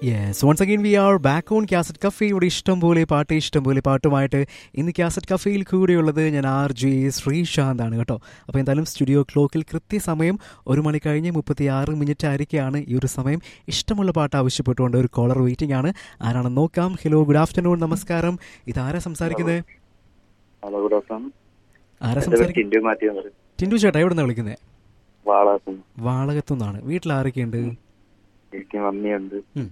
Yes once again we are back on cassette cafe ഇവിടെ ഇഷ്ടം പോലെ പാട്ട് ഇഷ്ടം പോലെ പാട്ടുമായിട്ട് ഇന്ന് കാസറ്റ് കഫേയിൽ കൂടെയുള്ളത് ഞാൻ ആർ ജെ ശ്രീശാന്ത് ആണ് കേട്ടോ അപ്പോൾ എന്തായാലും സ്റ്റുഡിയോ ക്ലോക്കിൽ കൃത്യസമയം ഒരു മണി കഴിഞ്ഞ് മുപ്പത്തി ആറ് മിനിറ്റ് ആയിരിക്കുകയാണ് ഈ ഒരു സമയം ഇഷ്ടമുള്ള പാട്ട് ആവശ്യപ്പെട്ടുകൊണ്ട് ഒരു കോളർ വെയിറ്റിംഗ് ആണ് ആരാണെന്ന് നോക്കാം ഹലോ ഗുഡ് ആഫ്റ്റർനൂൺ നമസ്കാരം ഇതാരാ സംസാരിക്കുന്നത് ഹലോ ഗുഡ് ആഫ്റ്റർനൂൺ ആരാ എന്റെ പേര് സംസാരിക്കുന്നത് ടിൻഡു മാത്യു എന്ന് പറയും. ടിൻഡു ചേട്ടാ എവിടെ നിന്നാണ് വിളിക്കുന്നത് വാളാക്കുന്നു വാളകത്തുനിന്നാണ് വീട്ടിൽ ആരൊക്കെയുണ്ട് വീട്ടിൽ മമ്മിയുണ്ട് ഉം.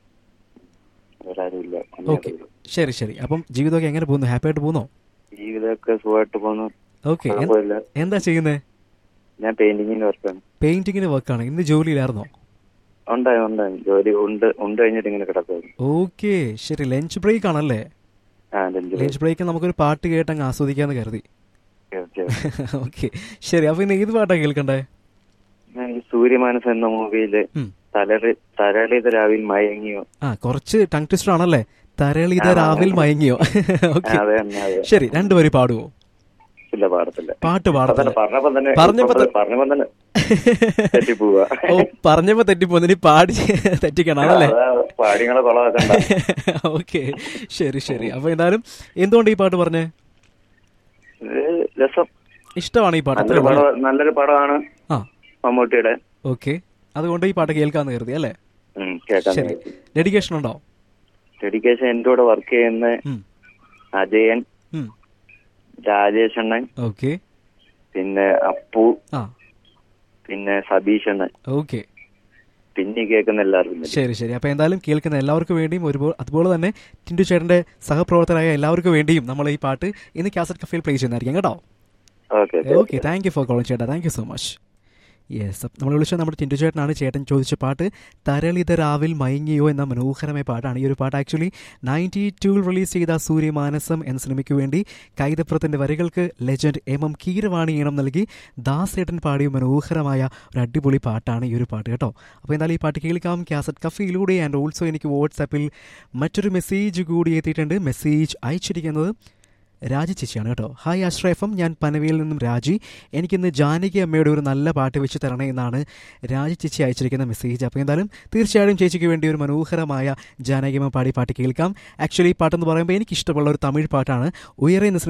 വേറെ ആരുമില്ല ഓക്കെ ശരി ശരി അപ്പം ജീവിതമൊക്കെ എങ്ങനെ പോകുന്നു ഹാപ്പി ആയിട്ട് പോകുന്നോ ജീവിതമൊക്കെ സുഖമായിട്ട് പോകുന്നു ഓക്കെ കുഴപ്പമില്ല എന്താ ചെയ്യുന്നത് ഞാൻ പെയിന്റിങ്ങിന് വർക്കാണ് പെയിന്റിങ്ങിന് വർക്കാണ് ഇന്ന് ജോലിയിലായിരുന്നോ ഉണ്ടായി ഉണ്ടായി ജോലി ഉണ്ട് ഉണ്ട് കഴിഞ്ഞിട്ട് ഇങ്ങനെ കിടക്കുന്നു ഓക്കെ ശരി ലഞ്ച് ബ്രേക്ക് ആണല്ലേ ആ ലഞ്ച് ലഞ്ച് ബ്രേക്ക് നമുക്കൊരു പാട്ട് കേട്ട് അങ്ങ് ആസ്വദിക്കാന്ന് കരുതി തീർച്ചയായും ഓക്കെ ശരി അപ്പൊ ഇന്ന് ഏത് പാട്ടാ കേൾക്കണ്ടേ ഞാൻ ഈ സൂര്യമാനസം എന്ന മൂവിയില് ഉം. തലറി തരളിത രാവിൽ മയങ്ങിയോ ആ കുറച്ച് ടങ് ട്വിസ്റ്റർ ആണല്ലേ തരളിത ആ, രാവിൽ ആ. മയങ്ങിയോ ആ, ഓക്കെ അതെ തന്നെ അതെ ശരി രണ്ടുപേരും പാടുവോ ഇല്ല പാടത്തില്ല പാട്ട് അപ്പൊ തന്നെ പാടത്തില്ല പറഞ്ഞപ്പോ തന്നെ പറഞ്ഞപ്പോ ഇപ്പൊ ത- പറഞ്ഞപ്പോ തന്നെ തെറ്റിപ്പോവാ ഓ പറഞ്ഞപ്പോ തെറ്റിപ്പോന്ന് ഇനി പാടി തെറ്റിക്കണം ആണല്ലേ അതാ പാടിങ്ങളെ കൊളവാക്കണ്ട ഓക്കെ ശരി ശരി അപ്പൊ എന്തായാലും എന്തുകൊണ്ട് ഈ പാട്ട് പറഞ്ഞേ ഇത് രസം ഇഷ്ടമാണ് ഈ പാട്ട് നല്ലൊരു അത്രേ ഉള്ളൂ. പടം നല്ലൊരു പടമാണ് ആ മമ്മൂട്ടിയുടെ ഓക്കെ അതുകൊണ്ട് ഈ പാട്ട് കേൾക്കാന്ന് കരുതി അല്ലേ ഉം, കേൾക്കാൻ ശരി ഡെഡിക്കേഷൻ ഉണ്ടോ ഡെഡിക്കേഷൻ എന്റെ കൂടെ വർക്ക് ചെയ്യുന്ന ഉം, അജയൻ ഉം. രാജേഷ് അണ്ണൻ ഓക്കെ പിന്നെ അപ്പു ആ പിന്നെ സതീഷ് അണ്ണൻ ഓക്കെ പിന്നെ ഈ കേൾക്കുന്ന എല്ലാവർക്കും വേണ്ടി. ശരി ശരി അപ്പൊ എന്തായാലും കേൾക്കുന്ന എല്ലാവർക്കും വേണ്ടിയും ഒരുപോലെ അതുപോലെ തന്നെ ടിൻഡു ചേട്ടന്റെ സഹപ്രവർത്തകരായ എല്ലാവർക്കും വേണ്ടിയും നമ്മൾ ഈ പാട്ട് ഇന്ന് കാസറ്റ് കഫേയിൽ പ്ലേ ചെയ്യുന്നതായിരിക്കും കേട്ടോ okay okay. Okay thank you for calling ചേട്ടാ thank you so much yes നമ്മൾ വിളിച്ചത് നമ്മുടെ ടിൻഡു ചേട്ടനാണ് ചേട്ടൻ ചോദിച്ച പാട്ട് തരളിത രാവിൽ മയങ്ങിയോ എന്ന മനോഹരമായ പാട്ടാണ് ഈ ഒരു പാട്ട് ആക്ച്വലി നയൻറ്റി ടൂവിൽ റിലീസ് ചെയ്ത സൂര്യമാനസം എന്ന സിനിമയ്ക്ക് വേണ്ടി കൈതപ്രത്തിന്റെ വരികൾക്ക് ലെജൻഡ് എം എം കീരവാണി ഈണം നൽകി ദാസേട്ടൻ പാടിയ മനോഹരമായ ഒരു അടിപൊളി പാട്ടാണ് ഈ ഒരു പാട്ട് കേട്ടോ അപ്പോൾ എന്തായാലും ഈ പാട്ട് കേൾക്കാം കാസറ്റ് കഫയിലൂടെ ആൻഡ് ഓൾസോ എനിക്ക് വാട്സാപ്പിൽ മറ്റൊരു മെസ്സേജ് കൂടി എത്തിയിട്ടുണ്ട് മെസ്സേജ് അയച്ചിരിക്കുന്നത് രാജി ചേച്ചിയാണ് കേട്ടോ ഹായ് അഷ്റഫം ഞാൻ പനവിയിൽ നിന്നും രാജി എനിക്കിന്ന് ജാനകി അമ്മയുടെ ഒരു നല്ല പാട്ട് വെച്ച് തരണേ എന്നാണ് രാജി ചേച്ചി അയച്ചിരിക്കുന്ന മെസ്സേജ് അപ്പോൾ എന്തായാലും തീർച്ചയായും ചേച്ചിക്ക് വേണ്ടി ഒരു മനോഹരമായ ജാനകി അമ്മ പാടി പാട്ട് കേൾക്കാം ആക്ച്വലി ഈ പാട്ടെന്ന് പറയുമ്പോൾ എനിക്ക് ഇഷ്ടമുള്ള ഒരു തമിഴ് പാട്ടാണ് ഉയരെ എന്ന